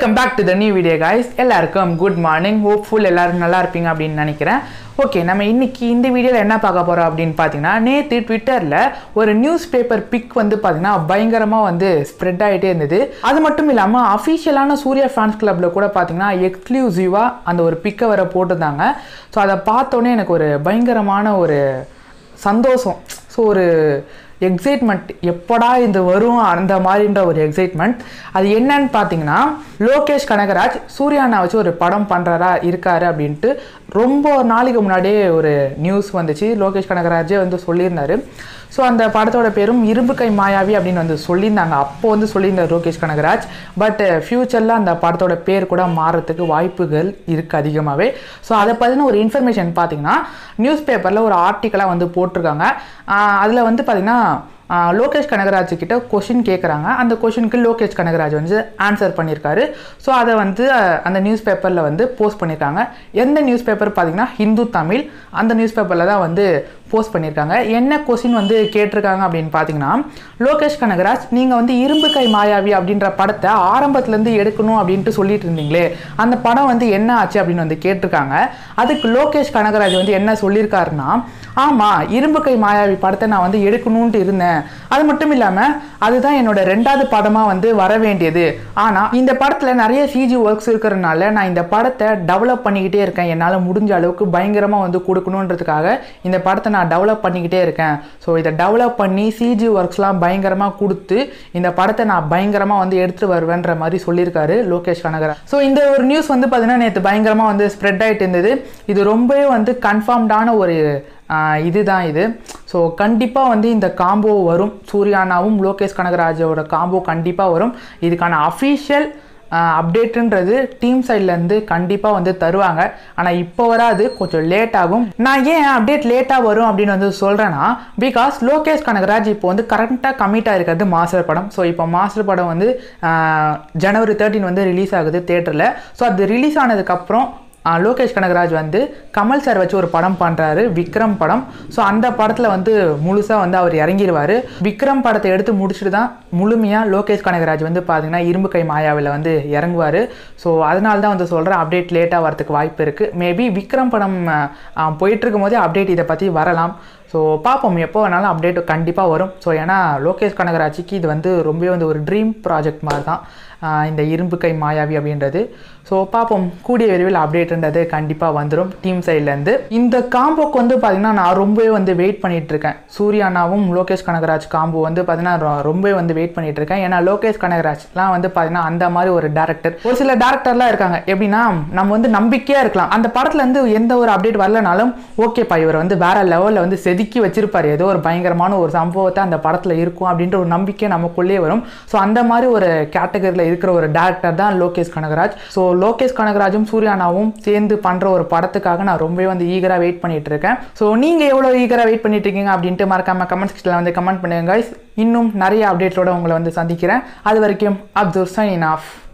welcome back to the new video guys எல்லாருக்கும் good morning hopeful எல்லாரும் நல்லா இருப்பீங்க அப்படின்னு நினைக்கிறேன் ஓகே நம்ம இன்னைக்கு இந்த வீடியோவில் என்ன பார்க்க போகிறோம் அப்படின்னு பார்த்தீங்கன்னா நேற்று ட்விட்டரில் ஒரு நியூஸ் பேப்பர் பிக் வந்து பார்த்தீங்கன்னா பயங்கரமாக வந்து ஸ்ப்ரெட் ஆகிட்டே இருந்தது அது மட்டும் இல்லாமல் அஃபிஷியலான சூர்யா ஃபேன்ஸ் கிளப்பில் கூட பார்த்தீங்கன்னா எக்ஸ்க்ளூசிவாக அந்த ஒரு பிக்கை வர போட்டிருந்தாங்க ஸோ அதை பார்த்தோன்னே எனக்கு ஒரு பயங்கரமான ஒரு சந்தோஷம் ஸோ ஒரு எக்ஸைட்மெண்ட் எப்படா இது வரும் அந்த மாதிரின்ற ஒரு எக்ஸைட்மெண்ட் அது என்னன்னு பார்த்தீங்கன்னா லோகேஷ் கனகராஜ் சூர்யானா வச்சு ஒரு படம் பண்ணுறாரா இருக்காரு அப்படின்ட்டு ரொம்ப நாளைக்கு முன்னாடியே ஒரு நியூஸ் வந்துச்சு லோகேஷ் கனகராஜே வந்து சொல்லியிருந்தாரு ஸோ அந்த படத்தோட பேரும் இரும்பு கை மாயாவி அப்படின்னு வந்து சொல்லியிருந்தாங்க அப்போ வந்து சொல்லியிருந்தார் லோகேஷ் கனகராஜ் பட் ஃப்யூச்சரில் அந்த படத்தோட பேர் கூட மாறத்துக்கு வாய்ப்புகள் இருக்குது அதிகமாகவே ஸோ அதை பற்றின ஒரு இன்ஃபர்மேஷன் பார்த்தீங்கன்னா நியூஸ் பேப்பரில் ஒரு ஆர்டிக்கலாக வந்து போட்டிருக்காங்க அதில் வந்து பார்த்தீங்கன்னா ஆஹ் லோகேஷ் கனகராஜ் கிட்ட கொஷின் கேட்குறாங்க அந்த கொஷினுக்கு லோகேஷ் கனகராஜ் வந்து ஆன்சர் பண்ணியிருக்காரு ஸோ அதை வந்து அஹ், அந்த நியூஸ் பேப்பரில் வந்து போஸ்ட் பண்ணியிருக்காங்க எந்த நியூஸ் பேப்பர் பார்த்தீங்கன்னா ஹிந்து தமிழ் அந்த நியூஸ் பேப்பரில் தான் வந்து போஸ்ட் பண்ணியிருக்காங்க என்ன கொஷின் வந்து கேட்டிருக்காங்க அப்படின்னு பார்த்தீங்கன்னா லோகேஷ் கனகராஜ் நீங்கள் வந்து இரும்பு கை மாயாவி அப்படின்ற படத்தை ஆரம்பத்துலேருந்து எடுக்கணும் அப்படின்ட்டு சொல்லிட்டு இருந்தீங்களே அந்த படம் வந்து என்ன ஆச்சு அப்படின்னு வந்து கேட்டிருக்காங்க அதுக்கு லோகேஷ் கனகராஜ் வந்து என்ன சொல்லியிருக்காருன்னா ஆமாம் இரும்பு கை மாயாவி படத்தை நான் வந்து எடுக்கணும்ட்டு இருந்தேன் அது மட்டும் இல்லாமல் அதுதான் என்னோட ரெண்டாவது படமாக வந்து வர வேண்டியது ஆனால் இந்த படத்தில் நிறைய சிஜி ஒர்க்ஸ் இருக்கிறதுனால நான் இந்த படத்தை டெவலப் பண்ணிக்கிட்டே இருக்கேன் என்னால் முடிஞ்ச அளவுக்கு பயங்கரமாக வந்து கொடுக்கணுன்றதுக்காக இந்த படத்தை நான் டெவலப் பண்ணிக்கிட்டே இருக்கேன் ஸோ இதை டெவலப் பண்ணி சிஜி ஒர்க்ஸ்லாம் பயங்கரமாக கொடுத்து இந்த படத்தை நான் பயங்கரமாக வந்து எடுத்துகிட்டு வருவேன்ற மாதிரி சொல்லியிருக்காரு லோகேஷ் கனகராஜ் ஸோ இந்த ஒரு நியூஸ் வந்து பார்த்தீங்கன்னா நேற்று பயங்கரமாக வந்து ஸ்ப்ரெட் ஆகிட்டு இருந்தது இது ரொம்பவே வந்து கன்ஃபார்ம்டான ஒரு ஆஹ் இதுதான் இது ஸோ கண்டிப்பாக வந்து இந்த காம்போ வரும் சூர்யானாவும் லோகேஷ் கனகராஜோட காம்போ கண்டிப்பாக வரும் இதுக்கான அஃபீஷியல் அப்டேட்டுன்றது டீம் சைட்லேருந்து கண்டிப்பாக வந்து தருவாங்க ஆனால் இப்போ வராது கொஞ்சம் லேட் ஆகும் நான் ஏன் அப்டேட் லேட்டாக வரும் அப்படின்னு வந்து சொல்கிறேன்னா பிகாஸ் லோகேஷ் கனகராஜ் இப்போ வந்து கரெக்டாக கமிட்டாக இருக்கிறது மாஸ்டர் படம் ஸோ இப்போ மாஸ்டர் படம் வந்து ஆஹ், ஜனவரி தேர்ட்டின் வந்து ரிலீஸ் ஆகுது தேட்டரில் ஸோ அது ரிலீஸ் ஆனதுக்கப்புறம் ஆஹ் லோகேஷ் கனகராஜ் வந்து கமல் சார் வச்சு ஒரு படம் பண்ணுறாரு விக்ரம் படம் ஸோ அந்த படத்தில் வந்து முழுசாக வந்து அவர் இறங்கிடுவார் விக்ரம் படத்தை எடுத்து முடிச்சுட்டு தான் முழுமையாக லோகேஷ் கனகராஜ் வந்து பார்த்தீங்கன்னா இரும்பு கை மாயாவில் வந்து இறங்குவார் ஸோ அதனால தான் வந்து சொல்கிறேன் அப்டேட் லேட்டாக வரதுக்கு வாய்ப்பு இருக்குது மேபி விக்ரம் படம் ஆஹ் போயிட்டு இருக்கும் போதே அப்டேட் இதை பற்றி வரலாம் ஸோ பார்ப்போம் எப்போ வேணாலும் அப்டேட் கண்டிப்பாக வரும் ஸோ ஏன்னா லோகேஷ் கனகராஜுக்கு இது வந்து ரொம்பவே வந்து ஒரு ட்ரீம் ப்ராஜெக்ட் மாதிரி தான் ஆஹ் இந்த இரும்பு கை மாயாவி அப்படின்றது ஸோ பார்ப்போம் கூடிய விரைவில் அப்டேட்ன்றது கண்டிப்பாக வந்துடும் டீம் சைட்லேருந்து இந்த காம்போக்கு வந்து பார்த்திங்கன்னா நான் ரொம்பவே வந்து வெயிட் பண்ணிட்டு இருக்கேன் சூர்யானாவும் லோகேஷ் கனகராஜ் காம்போ வந்து பார்த்தீங்கன்னா ரொ- ரொம்பவே வந்து வெயிட் பண்ணிட்டு இருக்கேன் ஏன்னா லோகேஷ் கனகராஜ்லாம் வந்து பார்த்தீங்கன்னா அந்த மாதிரி ஒரு டேரக்டர் ஒரு சில டேரக்டர்லாம் இருக்காங்க எப்படின்னா நம்ம வந்து நம்பிக்கையாக இருக்கலாம் அந்த படத்துல இருந்து எந்த ஒரு அப்டேட் வரலனாலும் ஓகேப்பா இவர் வந்து வேற லெவலில் வந்து செதுக்கி வச்சிருப்பாரு ஏதோ ஒரு பயங்கரமான ஒரு சம்பவத்தை அந்த படத்தில் இருக்கும் அப்படின்ற ஒரு நம்பிக்கை நமக்குள்ளேயே வரும் ஸோ அந்த மாதிரி ஒரு கேட்டகரியில் இருக்கிற ஒரு டேரக்டர் தான் லோகேஷ் கனகராஜ் ஸோ லோகேஷ் கனகராஜும் சூர்யானாவும் சேர்ந்து பண்ணுற ஒரு படத்துக்காக நான் ரொம்பவே வந்து ஈகராக வெயிட் பண்ணிட்டு இருக்கேன் ஸோ நீங்கள் எவ்வளோ ஈகராக வெயிட் பண்ணிட்டு இருக்கீங்க அப்படின்ட்டு மறக்காம கமெண்ட் செக்ஷனில் வந்து கமெண்ட் பண்ணுங்க guys இன்னும் நிறைய அப்டேட்டோட உங்களை வந்து சந்திக்கிறேன் அது வரைக்கும் அப்துல் சைன் ஆஃப்